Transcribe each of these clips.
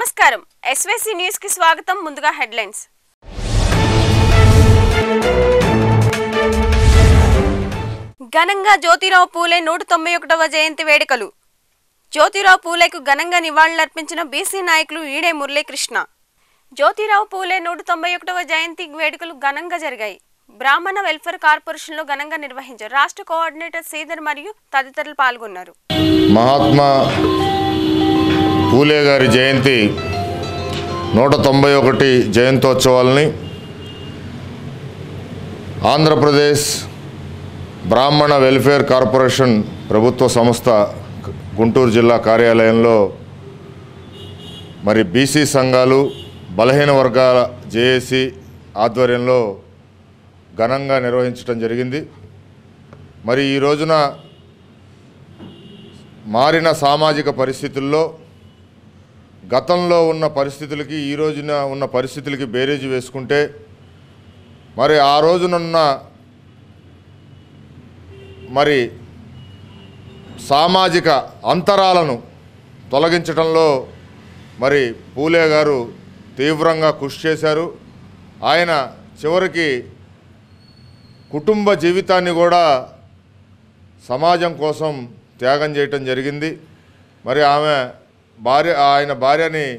నమస్కారం SYC news కి స్వాగతం ముందుగా హెడ్లైన్స్ ఘనంగా జ్యోతిరావు పూలే నూట తొంభై ఒకటవ జయంతి వేడుకలు జ్యోతిరావు పూలేకు ఘనంగా నివాళులర్పించిన బీసీ నాయకులు ఈడే మురళీకృష్ణ జ్యోతిరావు పూలే నూట తొంభై ఒకటవ జయంతి వేడుకలు ఘనంగా జరిగాయి బ్రాహ్మణ వెల్ఫేర్ కార్పొరేషన్లో ఘనంగా నిర్వహించారు రాష్ట్ర కోఆర్డినేటర్ శ్రీధర్ మరియు తదితరులు పాల్గొన్నారు మహాత్మా పూలే గారి జయంతి నూట తొంభై ఒకటి జయంతోత్సవాలని ఆంధ్రప్రదేశ్ బ్రాహ్మణ వెల్ఫేర్ కార్పొరేషన్ ప్రభుత్వ సంస్థ గుంటూరు జిల్లా కార్యాలయంలో మరి బీసీ సంఘాలు బలహీన వర్గాల జేఏసీ ఆధ్వర్యంలో ఘనంగా నిర్వహించడం జరిగింది మరి ఈ రోజున మారిన సామాజిక పరిస్థితుల్లో గతంలో ఉన్న పరిస్థితులకి ఈ రోజున ఉన్న పరిస్థితులకి బేరేజ్ వేసుకుంటే మరి ఆ రోజునున్న మరి సామాజిక అంతరాలను తొలగించడంలో మరి పూలే గారు తీవ్రంగా కృషి చేశారు ఆయన చివరికి కుటుంబ జీవితాన్ని కూడా సమాజం కోసం త్యాగం చేయటం జరిగింది మరి ఆమె భార్య ఆయన భార్యని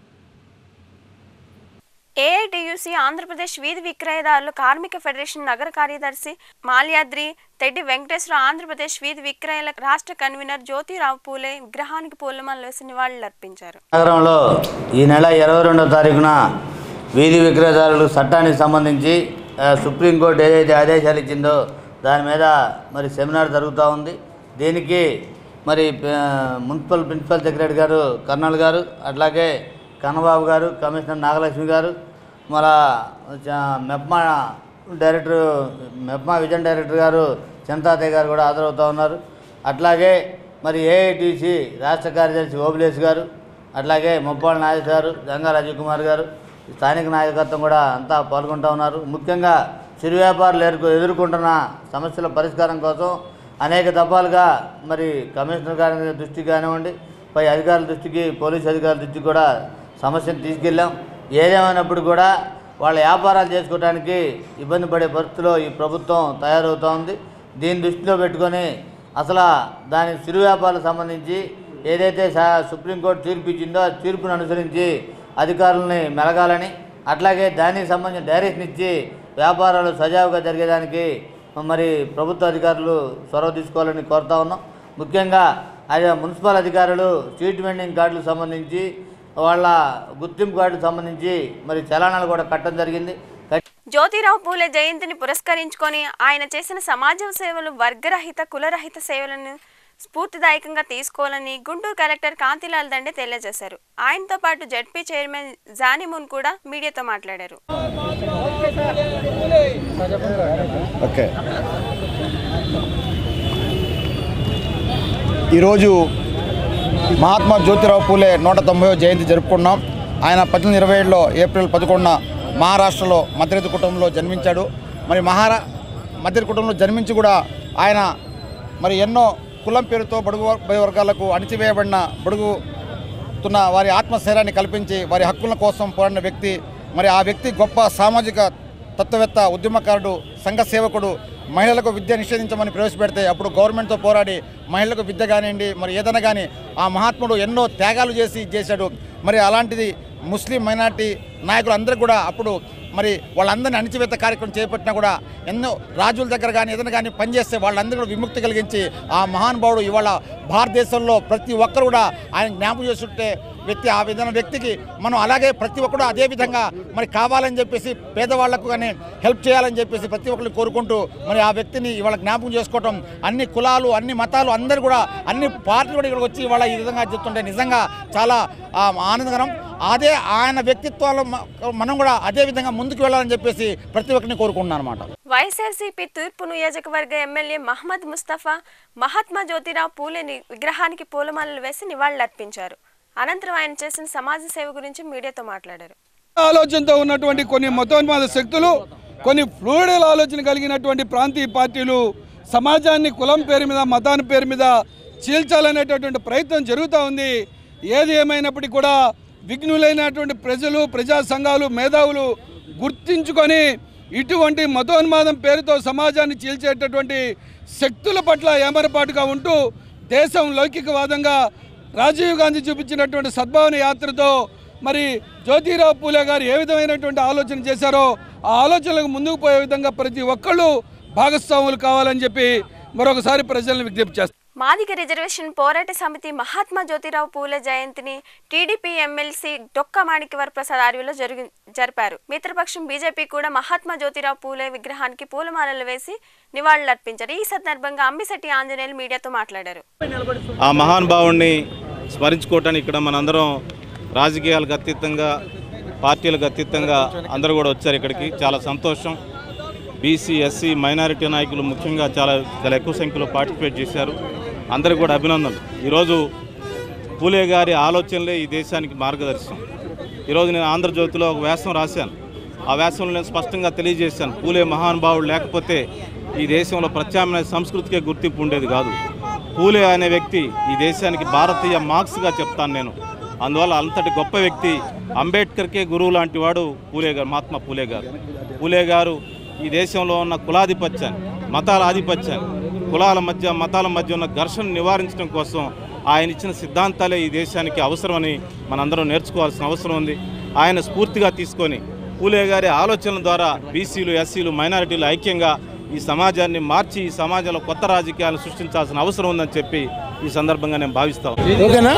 ఏఐటియుసి ఆంధ్రప్రదేశ్ వీధి విక్రయదారులు కార్మిక ఫెడరేషన్ నగర కార్యదర్శి మాల్యాద్రి తెడ్డి వెంకటేశ్వర ఆంధ్రప్రదేశ్ వీధి విక్రయాల రాష్ట్ర కన్వీనర్ జ్యోతిరావు పూలే విగ్రహానికి పూలమాలలు వేసి నివాళులర్పించారు నగరంలో ఈ నెల ఇరవై రెండో తారీఖున వీధి విక్రయదారులు చట్టానికి సంబంధించి ఆ, సుప్రీంకోర్టు ఏదైతే ఆదేశాలు ఇచ్చిందో దాని మీద మరి సెమినార్ జరుగుతూ ఉంది దీనికి మరి ఆ, మున్సిపల్ ప్రిన్సిపల్ సెక్రటరీ గారు కర్నల్ గారు అట్లాగే కన్నబాబు గారు కమిషనర్ నాగలక్ష్మి గారు మన చ- MEPMA director MEPMA vision director గారు చింతాతయ్య గారు కూడా హాజరవుతూ ఉన్నారు అట్లాగే మరి ఏఐటీసీ రాష్ట్ర కార్యదర్శి ఓబులేష్ గారు అట్లాగే ముప్పాళ్ళ నాయక్ గారు గంగా రాజీవ్ కుమార్ గారు స్థానిక నాయకత్వం కూడా అంతా పాల్గొంటూ ఉన్నారు ముఖ్యంగా చిరు వ్యాపారులు ఎదుర్కొ ఎదుర్కొంటున్న సమస్యల పరిష్కారం కోసం అనేక దఫాలుగా మరి కమిషనర్ గారి దృష్టికి కానివ్వండి పై అధికారుల దృష్టికి పోలీస్ అధికారుల దృష్టికి కూడా సమస్యను తీసుకెళ్ళాం ఏదేమైనప్పుడు కూడా వాళ్ళ వ్యాపారాలు చేసుకోవడానికి ఇబ్బంది పడే పరిస్థితిలో ఈ ప్రభుత్వం తయారవుతూ ఉంది దీన్ని దృష్టిలో పెట్టుకొని అసలు దాని చిరు వ్యాపారాలకు సంబంధించి ఏదైతే సా- సుప్రీంకోర్టు తీర్పు ఇచ్చిందో ఆ తీర్పును అనుసరించి అధికారులని మెలగాలని అట్లాగే దానికి సంబంధించిన డైరెక్షన్ ఇచ్చి వ్యాపారాలు సజావుగా జరిగేదానికి మరి ప్రభుత్వ అధికారులు చొరవ తీసుకోవాలని కోరుతా ఉన్నాం ముఖ్యంగా అదే మున్సిపల్ అధికారులు స్ట్రీట్ వెండింగ్ కార్డులకు సంబంధించి వాళ్ళ గుర్తింపు కార్డుకు సంబంధించి మరి చలానాలు కూడా కట్టడం జరిగింది కట్టి జ్యోతిరావు పూలే జయంతిని పురస్కరించుకొని ఆయన చేసిన సమాజ సేవలు వర్గరహిత కులరహిత సేవలను స్ఫూర్తిదాయకంగా తీసుకోవాలని గుంటూరు కలెక్టర్ కాంతిలాల్ దండే తెలియజేశారు ఆయనతో పాటు జడ్పీ చైర్మన్ జానిమున్ కూడా మీడియాతో మాట్లాడారు ఓకే ఈరోజు మహాత్మా జ్యోతిరావు పూలే నూట తొంభై జయంతి జరుపుకున్నాం ఆయన పద్దెనిమిది ఇరవై ఏడులో ఏప్రిల్ పదకొండున మహారాష్ట్రలో మధ్యరేత కుటుంబంలో జన్మించాడు మరి మహారా మధ్యరేత కుటుంబంలో జన్మించి కూడా ఆయన మరి ఎన్నో కులం పేరుతో బడుగు వర్- వర్గాలకు అణిచివేయబడిన బడుగు తున్న వారి ఆత్మస్థైర్యాన్ని కల్పించి వారి హక్కుల కోసం పోరాడిన వ్యక్తి మరి ఆ వ్యక్తి గొప్ప సామాజిక తత్వవేత్త ఉద్యమకారుడు సంఘ సేవకుడు మహిళలకు విద్య నిషేధించమని ప్రవేశపెడితే అప్పుడు గవర్నమెంట్తో పోరాడి మహిళలకు విద్య కానివ్వండి మరి ఏదైనా కానీ ఆ మహాత్ముడు ఎన్నో త్యాగాలు చేసి చేశాడు మరి అలాంటిది ముస్లిం మైనార్టీ నాయకులు అందరూ కూడా అప్పుడు మరి వాళ్ళందరినీ అణిచివేత కార్యక్రమం చేపట్టినా కూడా ఎన్నో రాజుల దగ్గర కానీ ఏదైనా కానీ పనిచేస్తే వాళ్ళందరూ కూడా విముక్తి కలిగించి ఆ మహానుభావుడు ఇవాళ భారతదేశంలో ప్రతి ఒక్కరు కూడా ఆయన జ్ఞాపకం చేస్తుంటే వ్యక్తి ఆ విధమైన వ్యక్తికి మనం అలాగే ప్రతి ఒక్కరు అదే విధంగా మరి కావాలని చెప్పేసి పేదవాళ్లకు కానీ హెల్ప్ చేయాలని చెప్పేసి ప్రతి ఒక్కరిని కోరుకుంటూ మరి ఆ వ్యక్తిని ఇవాళ జ్ఞాపకం చేసుకోవటం అన్ని కులాలు అన్ని మతాలు అందరూ కూడా అన్ని పార్టీలు కూడా ఇక్కడికి వచ్చి ఇవాళ ఈ విధంగా చెప్తుంటే నిజంగా చాలా ఆ, ఆనందకరం అదే ఆయన వ్యక్తిత్వాలు మ- మనం కూడా అదే విధంగా ముందుకు వెళ్ళాలని చెప్పేసి ప్రతి ఒక్కరిని కోరుకుంటున్నాను అనమాట వైఎస్ఆర్సీపీ తూర్పు నియోజకవర్గ ఎమ్మెల్యే మహమ్మద్ ముస్తఫా మహాత్మా జ్యోతిరావు పూలే ని- విగ్రహానికి పూలమాలలు వేసి నివాళులర్పించారు అనంతరం ఆయన చేసిన సమాజ సేవ గురించి మీడియాతో మాట్లాడారు ఆలోచనతో ఉన్నటువంటి కొన్ని మతోన్మాద శక్తులు కొన్ని ఫ్లూయిడల్ ఆలోచన కలిగినటువంటి ప్రాంతీయ పార్టీలు సమాజాన్ని కులం పేరు మీద మతాన్ని పేరు మీద చీల్చాలనేటటువంటి ప్రయత్నం జరుగుతూ ఉంది ఏది ఏమైనప్పటికీ కూడా విఘ్నులైనటువంటి ప్రజలు ప్రజా సంఘాలు మేధావులు గుర్తించుకొని ఇటువంటి మతోన్మాదం పేరుతో సమాజాన్ని చీల్చేటటువంటి శక్తుల పట్ల ఏమరపాటుగా ఉంటూ దేశం లౌకికవాదంగా రాజీవ్ గాంధీ చూపించినటువంటి సద్భావన యాత్రతో మరి జ్యోతిరావు పూలే గారు ఏ విధమైనటువంటి ఆలోచన చేశారో ఆ ఆలోచనలకు ముందుకు పోయే విధంగా ప్రతి ఒక్కళ్ళు భాగస్వాములు కావాలని చెప్పి మరొకసారి ప్రజలను విజ్ఞప్తి చేస్తారు మాదిగ రిజర్వేషన్ పోరాట సమితి మహాత్మా జ్యోతిరావు పూలే జయంతిని టీడీపీ ఎమ్మెల్సీ డొక్క మాణిక్యవర్ ప్రసాద్ ఆర్వీలో జరిగి జరిపారు మిత్రపక్షం బీజేపీ కూడా మహాత్మా జ్యోతిరావు పూలే విగ్రహానికి పూలమాలలు వేసి నివాళులర్పించారు ఈ సందర్భంగా అంబిశెట్టి ఆంజనేయులు మీడియాతో మాట్లాడారు ఆ మహానుభావుణ్ణి స్మరించుకోవటానికి ఇక్కడ మనందరం రాజకీయాలకు అతీతంగా పార్టీలకు అతీతంగా అందరూ కూడా వచ్చారు ఇక్కడికి చాలా సంతోషం బీసీ ఎస్సీ మైనారిటీ నాయకులు ముఖ్యంగా చాలా చాలా ఎక్కువ సంఖ్యలో పార్టిసిపేట్ చేశారు అందరికీ కూడా అభినందనలు ఈరోజు పూలే గారి ఆలోచనలే ఈ దేశానికి మార్గదర్శనం ఈరోజు నేను ఆంధ్రజ్యోతిలో ఒక వ్యాసం రాశాను ఆ వ్యాసంలో నేను స్పష్టంగా తెలియజేశాను పూలే మహానుభావుడు లేకపోతే ఈ దేశంలో ప్రత్యామ్నాయ సంస్కృతికే గుర్తింపు ఉండేది కాదు పూలే అనే వ్యక్తి ఈ దేశానికి భారతీయ మార్క్స్గా చెప్తాను నేను అందువల్ల అంతటి గొప్ప వ్యక్తి అంబేద్కర్కే గురువు లాంటి వాడు పూలే గారు మహాత్మా పూలే గారు పూలే గారు ఈ దేశంలో ఉన్న కులాధిపత్యాన్ని మతాల ఆధిపత్యాన్ని కులాల మధ్య మతాల మధ్య ఉన్న ఘర్షణ నివారించడం కోసం ఆయన ఇచ్చిన సిద్ధాంతాలే ఈ దేశానికి అవసరమని మనందరం నేర్చుకోవాల్సిన అవసరం ఉంది ఆయన స్ఫూర్తిగా తీసుకొని పూలే గారి ఆలోచనల ద్వారా బీసీలు ఎస్సీలు మైనారిటీలు ఐక్యంగా ఈ సమాజాన్ని మార్చి ఈ సమాజంలో కొత్త రాజకీయాలను సృష్టించాల్సిన అవసరం ఉందని చెప్పి ఈ సందర్భంగా నేను భావిస్తాను ఓకేనా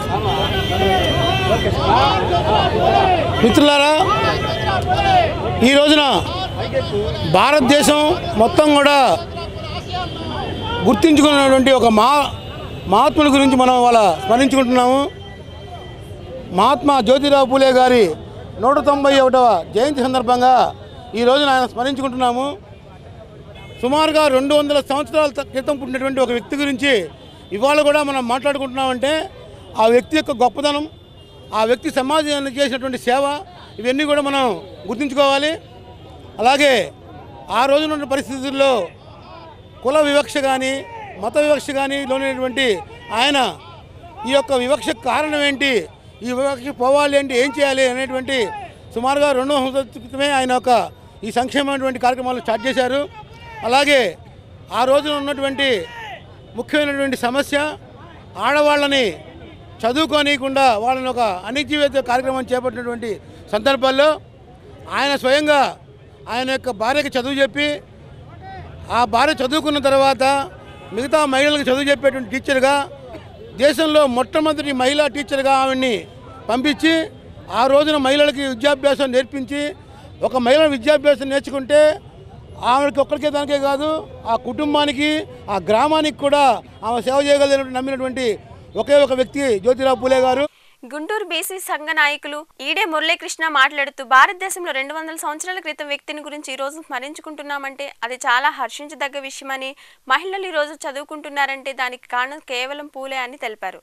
మిత్రులారా ఈ రోజున భారతదేశం మొత్తం కూడా గుర్తించుకున్నటువంటి ఒక మా మహాత్ముని గురించి మనం వాళ్ళ స్మరించుకుంటున్నాము మహాత్మా జ్యోతిరావు పూలే గారి నూట తొంభై ఒకటవ జయంతి సందర్భంగా ఈ రోజున ఆయన స్మరించుకుంటున్నాము సుమారుగా రెండు వందల సంవత్సరాల త- క్రితం పుట్టినటువంటి ఒక వ్యక్తి గురించి ఇవాళ కూడా మనం మాట్లాడుకుంటున్నామంటే ఆ వ్యక్తి యొక్క గొప్పదనం ఆ వ్యక్తి సమాజానికి చేసినటువంటి సేవ ఇవన్నీ కూడా మనం గుర్తుంచుకోవాలి అలాగే ఆ రోజున ఉన్న పరిస్థితుల్లో కుల వివక్ష కానీ మత వివక్ష కానీ లోనైనటువంటి ఆయన ఈ యొక్క వివక్షకు కారణం ఏంటి ఈ వివక్ష పోవాలి అంటే ఏం చేయాలి అనేటువంటి సుమారుగా రెండు సంవత్సరాల క్రితమే ఆయన ఒక ఈ సంక్షేమమైనటువంటి కార్యక్రమాలు స్టార్ట్ చేశారు అలాగే ఆ రోజున ఉన్నటువంటి ముఖ్యమైనటువంటి సమస్య ఆడవాళ్ళని చదువుకోనీయకుండా వాళ్ళని ఒక అణిచివేత కార్యక్రమం చేపట్టినటువంటి సందర్భాల్లో ఆయన స్వయంగా ఆయన యొక్క భార్యకి చదువు చెప్పి ఆ భార్య చదువుకున్న తర్వాత మిగతా మహిళలకు చదువు చెప్పేటువంటి టీచర్గా దేశంలో మొట్టమొదటి మహిళా టీచర్గా ఆవిడ్ని పంపించి ఆ రోజున మహిళలకి విద్యాభ్యాసం నేర్పించి ఒక మహిళ విద్యాభ్యాసం నేర్చుకుంటే ఆమెకి ఒక్కరికే దానికే కాదు ఆ కుటుంబానికి ఆ గ్రామానికి కూడా ఆమె సేవ చేయగలిగినటువంటి నమ్మినటువంటి ఒకే ఒక వ్యక్తి జ్యోతిరావు పూలే గారు గుంటూరు బీసీ సంఘ నాయకులు ఈడే మురళీకృష్ణ మాట్లాడుతూ భారతదేశంలో రెండు వందల సంవత్సరాల క్రితం వ్యక్తిని గురించి ఈ రోజు స్మరించుకుంటున్నామంటే అది చాలా హర్షించదగ్గ విషయమని మహిళలు ఈ రోజు చదువుకుంటున్నారంటే దానికి కారణం కేవలం పూలే అని తెలిపారు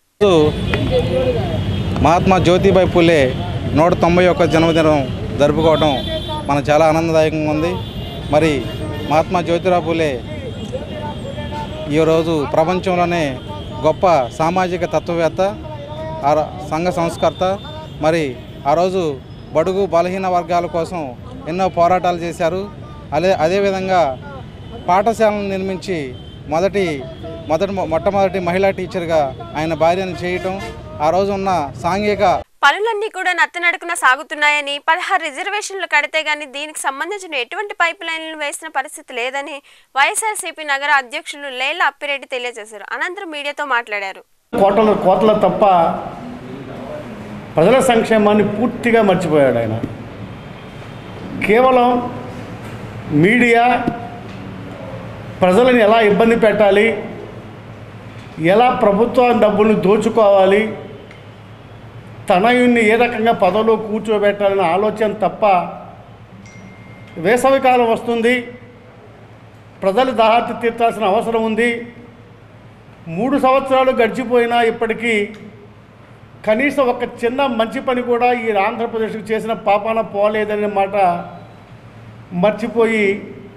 మహాత్మా జ్యోతిబాయి పూలే నూట తొంభై ఒక్క జన్మదినం జరుపుకోవడం మనకు చాలా ఆనందదాయకంగా ఉంది మరి మహాత్మా జ్యోతిరావు పూలే ఈరోజు ప్రపంచంలోనే గొప్ప సామాజిక తత్వవేత్త ఆ ర- సంఘ సంస్కర్త మరి ఆ రోజు బడుగు బలహీన వర్గాల కోసం ఎన్నో పోరాటాలు చేశారు అదే అదేవిధంగా పాఠశాలను నిర్మించి మొదటి మొదటి మొట్టమొదటి మహిళా టీచర్గా ఆయన భార్యను చేయటం ఆ రోజు ఉన్న సాంఘిక పనులన్నీ కూడా నత్తనడుకున సాగుతున్నాయని పదహారు రిజర్వేషన్లు కడితే గానీ దీనికి సంబంధించిన ఎటువంటి పైప్ లైన్లు వేసిన పరిస్థితి లేదని వైఎస్ఆర్సీపీ నగర అధ్యక్షులు లేలా అప్పిరెడ్డి తెలియజేశారు అనంతరం మీడియాతో మాట్లాడారు కోటలు కోతల తప్ప ప్రజల సంక్షేమాన్ని పూర్తిగా మర్చిపోయాడు ఆయన కేవలం మీడియా ప్రజలను ఎలా ఇబ్బంది పెట్టాలి ఎలా ప్రభుత్వ డబ్బుల్ని దోచుకోవాలి తనయుణ్ణి ఏ రకంగా పదవిలో కూర్చోబెట్టాలనే ఆలోచన తప్ప వేసవికాలం వస్తుంది ప్రజలు దాహార్తి తీర్చాల్సిన అవసరం ఉంది మూడు సంవత్సరాలు గడిచిపోయినా ఇప్పటికీ కనీసం ఒక చిన్న మంచి పని కూడా ఈ ఆంధ్రప్రదేశ్కి చేసిన పాపాన పోలేదనే మాట మర్చిపోయి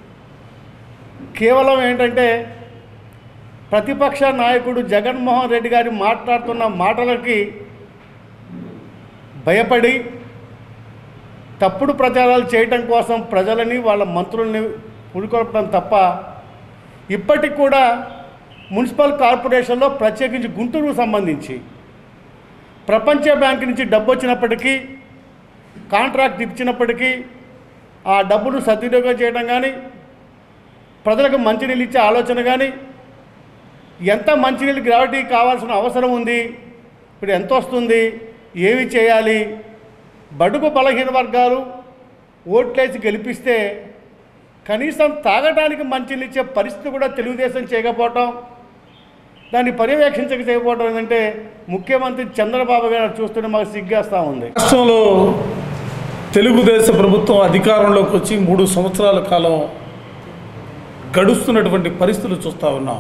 కేవలం ఏంటంటే ప్రతిపక్ష నాయకుడు జగన్మోహన్ రెడ్డి గారి మాట్లాడుతున్న మాటలకి భయపడి తప్పుడు ప్రచారాలు చేయటం కోసం ప్రజలని వాళ్ళ మంత్రుల్ని పురికొల్పడం తప్ప ఇప్పటికి కూడా మున్సిపల్ కార్పొరేషన్లో ప్రత్యేకించి గుంటూరుకు సంబంధించి ప్రపంచ బ్యాంక్ నుంచి డబ్బు వచ్చినప్పటికీ కాంట్రాక్ట్ ఇచ్చినప్పటికీ ఆ డబ్బును సద్వినియోగం చేయడం కానీ ప్రజలకు మంచినీళ్ళు ఇచ్చే ఆలోచన కానీ ఎంత మంచినీళ్ళు గ్రావిటీ కావాల్సిన అవసరం ఉంది ఇప్పుడు ఎంత వస్తుంది ఏమి చేయాలి బడుగు బలహీన వర్గాలు ఓట్లేసి గెలిపిస్తే కనీసం తాగడానికి మంచినీళ్ళు ఇచ్చే పరిస్థితి కూడా తెలుగుదేశం చేయకపోవటం దాన్ని పర్యవేక్షించక చేయకపోవడం ఏంటంటే ముఖ్యమంత్రి చంద్రబాబు గారు చూస్తుంటే మాకు సిగ్గేస్తూ ఉంది రాష్ట్రంలో తెలుగుదేశం ప్రభుత్వం అధికారంలోకి వచ్చి మూడు సంవత్సరాల కాలం గడుస్తున్నటువంటి పరిస్థితులు చూస్తూ ఉన్నాం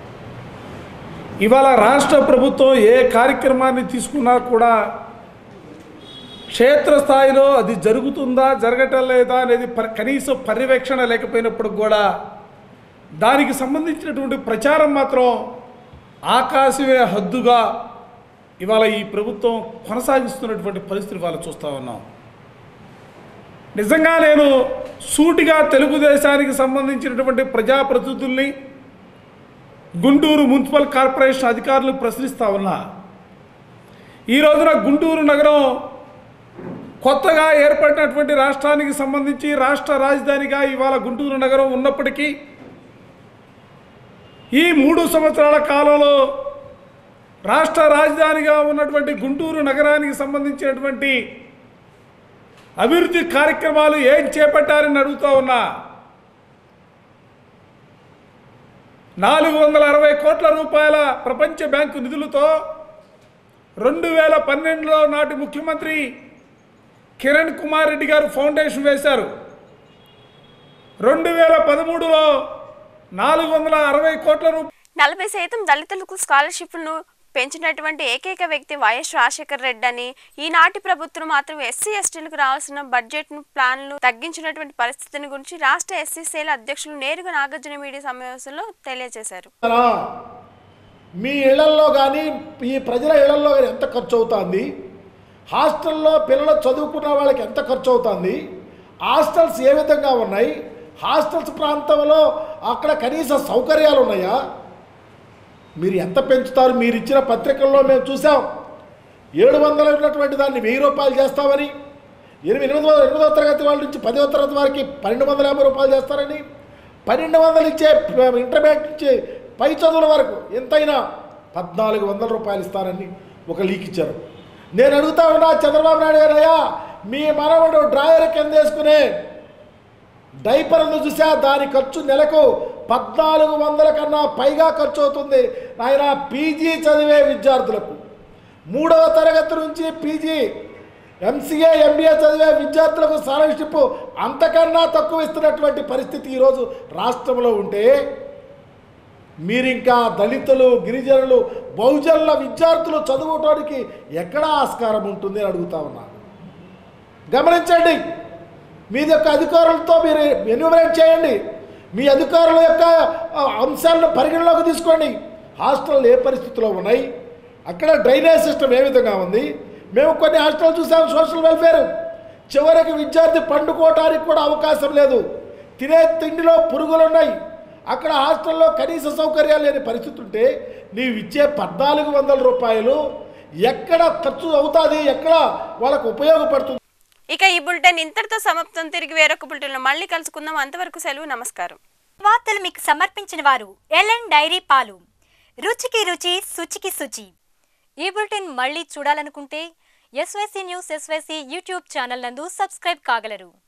ఇవాళ రాష్ట్ర ప్రభుత్వం ఏ కార్యక్రమాన్ని తీసుకున్నా కూడా క్షేత్రస్థాయిలో అది జరుగుతుందా జరగటం లేదా అనేది ప- కనీసం పర్యవేక్షణ లేకపోయినప్పుడు కూడా దానికి సంబంధించినటువంటి ప్రచారం మాత్రం ఆకాశమే హద్దుగా ఇవాళ ఈ ప్రభుత్వం కొనసాగిస్తున్నటువంటి పరిస్థితి ఇవాళ చూస్తూ ఉన్నాం నిజంగా నేను సూటిగా తెలుగుదేశానికి సంబంధించినటువంటి ప్రజాప్రతినిధుల్ని గుంటూరు మున్సిపల్ కార్పొరేషన్ అధికారులు ప్రశ్నిస్తూ ఉన్నా ఈ రోజున గుంటూరు నగరం కొత్తగా ఏర్పడినటువంటి రాష్ట్రానికి సంబంధించి రాష్ట్ర రాజధానిగా ఇవాళ గుంటూరు నగరం ఉన్నప్పటికీ ఈ మూడు సంవత్సరాల కాలంలో రాష్ట్ర రాజధానిగా ఉన్నటువంటి గుంటూరు నగరానికి సంబంధించినటువంటి అభివృద్ధి కార్యక్రమాలు ఏం చేపట్టారని అడుగుతా ఉన్నా నాలుగు వందల అరవై కోట్ల రూపాయల ప్రపంచ బ్యాంకు నిధులతో రెండు వేల పన్నెండులో నాటి ముఖ్యమంత్రి కిరణ్ కుమార్ రెడ్డి గారు ఫౌండేషన్ వేశారు రెండు వేల పదమూడులో నాలుగు వందల అరవై కోట్ల రూపాయలు నలభై శాతం దళితులకు స్కాలర్షిప్లను పెంచినటువంటి ఏకైక వ్యక్తి వైఎస్ రాజశేఖర్ రెడ్డి అని ఈనాటి ప్రభుత్వం మాత్రం ఎస్సీ ఎస్టీలకు రావాల్సిన బడ్జెట్ను ప్లాన్లు తగ్గించినటువంటి పరిస్థితిని గురించి రాష్ట్ర ఎస్సీ సేల అధ్యక్షులు నేరుగా నాగార్జున మీడియా సమావేశంలో తెలియజేశారు మీ ఇళ్లల్లో కానీ ఈ ప్రజల ఇళ్లల్లో కానీ ఎంత ఖర్చు అవుతుంది హాస్టల్లో పిల్లలు చదువుకున్న వాళ్ళకి ఎంత ఖర్చు అవుతుంది హాస్టల్స్ ఏ విధంగా ఉన్నాయి హాస్టల్స్ ప్రాంతంలో అక్కడ కనీస సౌకర్యాలు ఉన్నాయా మీరు ఎంత పెంచుతారు మీరు ఇచ్చిన పత్రికల్లో మేము చూసాం ఏడు వందలు ఉన్నటువంటి దాన్ని వెయ్యి రూపాయలు చేస్తామని ఎనిమిది ఎనిమిది వందల ఎనిమిదవ తరగతి వాళ్ళ నుంచి పదవ తరగతి వారికి పన్నెండు వందల యాభై రూపాయలు చేస్తారని పన్నెండు వందలు ఇచ్చే ఇంటర్మీడియట్ నుంచి పై చదువుల వరకు ఎంతైనా పద్నాలుగు వందల రూపాయలు ఇస్తారని ఒక లీక్ ఇచ్చారు నేను అడుగుతా ఉన్నా చంద్రబాబు నాయుడు గారు అయ్యా మీ మనవడు డ్రాయర్ కింద వేసుకునే డైపర్ను చూసా దాని ఖర్చు నెలకు పద్నాలుగు వందల కన్నా పైగా ఖర్చు అవుతుంది ఆయన పీజీ చదివే విద్యార్థులకు మూడవ తరగతి నుంచి పీజీ ఎంసీఏ ఎంబీఏ చదివే విద్యార్థులకు స్కాలర్షిప్ అంతకన్నా తక్కువ ఇస్తున్నటువంటి పరిస్థితి ఈరోజు రాష్ట్రంలో ఉంటే మీరు ఇంకా దళితులు గిరిజనులు బహుజనుల విద్యార్థులు చదువుకోవడానికి ఎక్కడ ఆస్కారం ఉంటుంది అని అడుగుతా ఉన్నాను గమనించండి మీ యొక్క అధికారులతో మీరు ఎన్యూమరేట్ చేయండి మీ అధికారుల యొక్క ఆ, అంశాలను పరిగణలోకి తీసుకోండి హాస్టల్ ఏ పరిస్థితిలో ఉన్నాయి అక్కడ డ్రైనేజ్ సిస్టమ్ ఏ విధంగా ఉంది మేము కొన్ని హాస్టల్ చూసాము సోషల్ వెల్ఫేర్ చివరికి విద్యార్థి పండుకోవటానికి కూడా అవకాశం లేదు తినే తిండిలో పురుగులు ఉన్నాయి అక్కడ హాస్టల్లో కనీస సౌకర్యాలు లేని పరిస్థితి ఉంటే నీవు ఇచ్చే పద్నాలుగు వందల రూపాయలు ఎక్కడ ఖర్చు అవుతుంది ఎక్కడ వాళ్ళకు ఉపయోగపడుతుంది ఇక ఈ బులెటిన్ ఇంతటితో సమాప్తం తిరిగి వేరొక బులెటిన్లో మళ్ళీ కలుసుకుందాం అంతవరకు సెలవు నమస్కారం వార్తలు మీకు సమర్పించిన వారు ఎల్ఎన్ డైరీ పాలు రుచికి రుచి శుచికి శుచి ఈ బులెటిన్ మళ్ళీ చూడాలనుకుంటే SYC news SYC YouTube channel నందు సబ్స్క్రైబ్ కాగలరు